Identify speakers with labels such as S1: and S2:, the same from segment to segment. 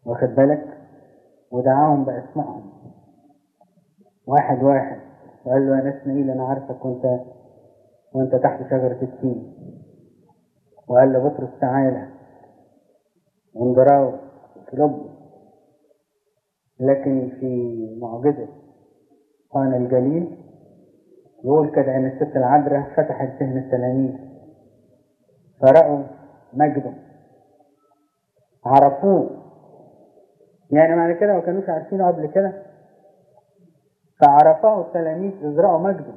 S1: واخد بالك ودعاهم بأسمائهم واحد واحد وقال له يا نسمائيل أنا عارفك وأنت وأنت تحت شجرة التين وقال له بطرس تعالى واندراو فيلبس لكن في معجزة قانا الجليل يقول كده ان الست العذراء فتحت ذهن التلاميذ فرأوا مجده عرفوه يعني معنى كده ما كانوش عارفينه قبل كده فعرفاه التلاميذ إذ رأوا مجده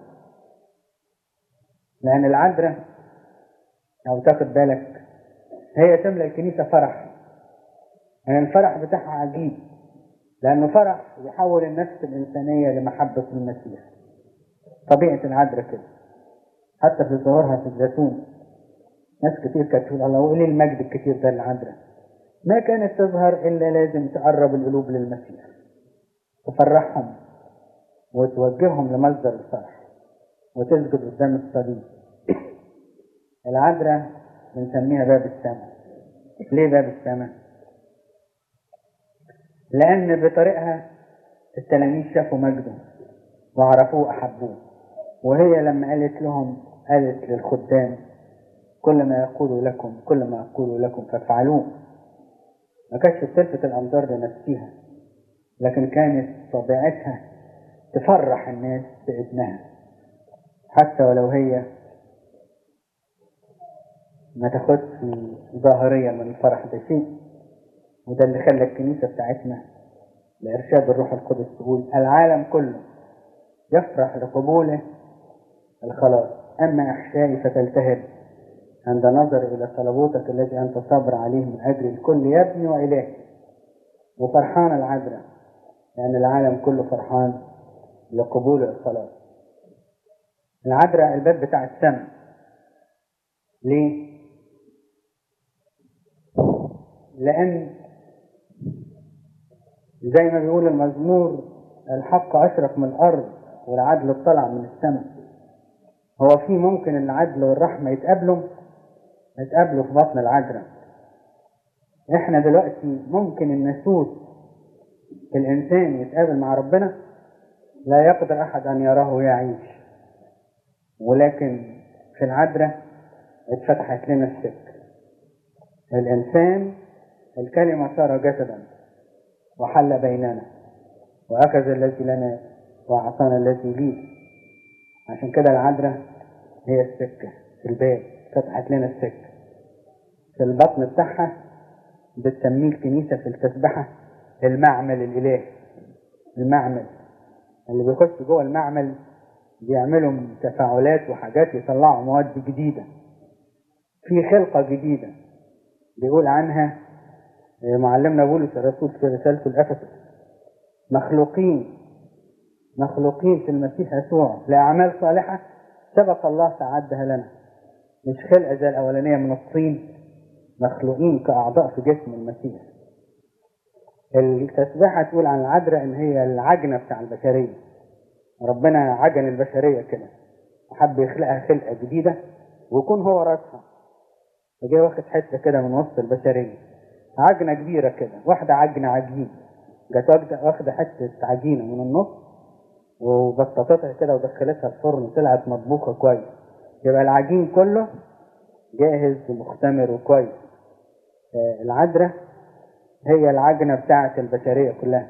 S1: لأن العذراء لو تاخد بالك هي تملأ الكنيسة فرح يعني الفرح بتاعها عجيب لأنه فرح يحول النفس الإنسانية لمحبة المسيح طبيعة العذراء كده حتى في ظهورها في الزيتون ناس كتير كانت تقول الله وإيه المجد الكتير ده للعذراء ما كانت تظهر إلا لازم تقرب القلوب للمسيح تفرحهم وتوجههم لمصدر الفرح وتسجد قدام الصليب العذراء بنسميها باب السماء ليه باب السماء لأن بطريقها التلاميذ شافوا مجده وعرفوه وأحبوه وهي لما قالت لهم قالت للخدام كل ما يقول لكم كل ما أقول لكم فافعلوه ما كانتش بتلفت الأنظار لنفسها لكن كانت طبيعتها تفرح الناس بابنها حتى ولو هي ما تاخدش ظاهريا من الفرح ده شيء وده اللي خلى الكنيسة بتاعتنا لإرشاد الروح القدس تقول العالم كله يفرح لقبوله الخلاص أما أحشائي فتلتهب عند نظر إلى صلبوتك الذي أنت صبر عليه من أجل الكل يبني وإله وفرحان العذراء لأن العالم كله فرحان لقبول الخلاص العذراء الباب بتاع السماء ليه؟ لأن زي ما بيقول المزمور الحق أشرق من الأرض والعدل طلع من السماء هو في ممكن العدل والرحمة يتقابلوا يتقابلوا في بطن العذراء احنا دلوقتي ممكن الناسوت الإنسان يتقابل مع ربنا لا يقدر أحد أن يراه ويعيش ولكن في العذراء اتفتحت لنا السكة الإنسان الكلمة صار جسدا وحل بيننا وأخذ الذي لنا وأعطانا الذي لي عشان كده العذراء هي السكة في الباب فتحت لنا السكة في البطن بتاعها بتسميه الكنيسة في التسبحة المعمل الإلهي المعمل اللي بيخش جوه المعمل بيعملوا تفاعلات وحاجات يطلعوا مواد جديدة في خلقة جديدة بيقول عنها معلمنا بولس الرسول في رسالته لأفسس مخلوقين مخلوقين في المسيح يسوع لأعمال صالحة سبق الله تعدها لنا مش خلقة زي الأولانية من الطين مخلوقين كأعضاء في جسم المسيح التسبيحة تقول عن العذراء إن هي العجنة بتاع البشرية ربنا عجن البشرية كده وحب يخلقها خلقة جديدة ويكون هو راسها فجاي واخد حتة كده من وسط البشرية عجنة كبيرة كده واحدة عجنة عجين جت واخدة حتة عجينة من النص وبسطتها كده ودخلتها الفرن طلعت مطبوخة كويس يبقى العجين كله جاهز ومختمر وكويس العذراء هي العجنة بتاعة البشرية كلها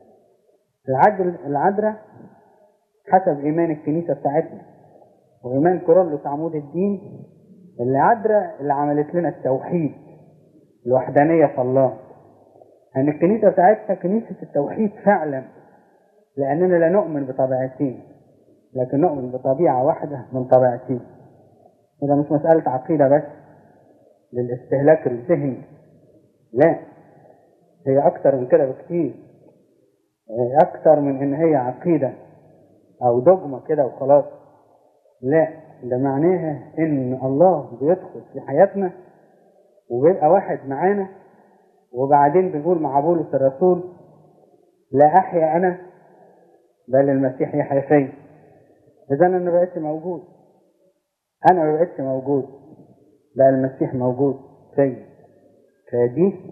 S1: العجل العذراء حسب إيمان الكنيسة بتاعتنا وإيمان كورولوس عمود الدين العذراء اللي عملت لنا التوحيد الوحدانية في الله أن الكنيسة بتاعتنا كنيسة التوحيد فعلا لأننا لا نؤمن بطبيعتين لكن نؤمن بطبيعة واحدة من طبيعتين وده مش مسألة عقيدة بس للاستهلاك الذهني لا هي أكتر من كده بكتير أكتر من إن هي عقيدة أو دogma كده وخلاص لا ده معناها إن الله بيدخل في حياتنا وبيبقى واحد معانا وبعدين بيقول مع بولس الرسول لا أحيا أنا بل المسيح يحيا فيا إذا أنا ما بقتش موجود أنا ما بقتش موجود بقى المسيح موجود فيا فدي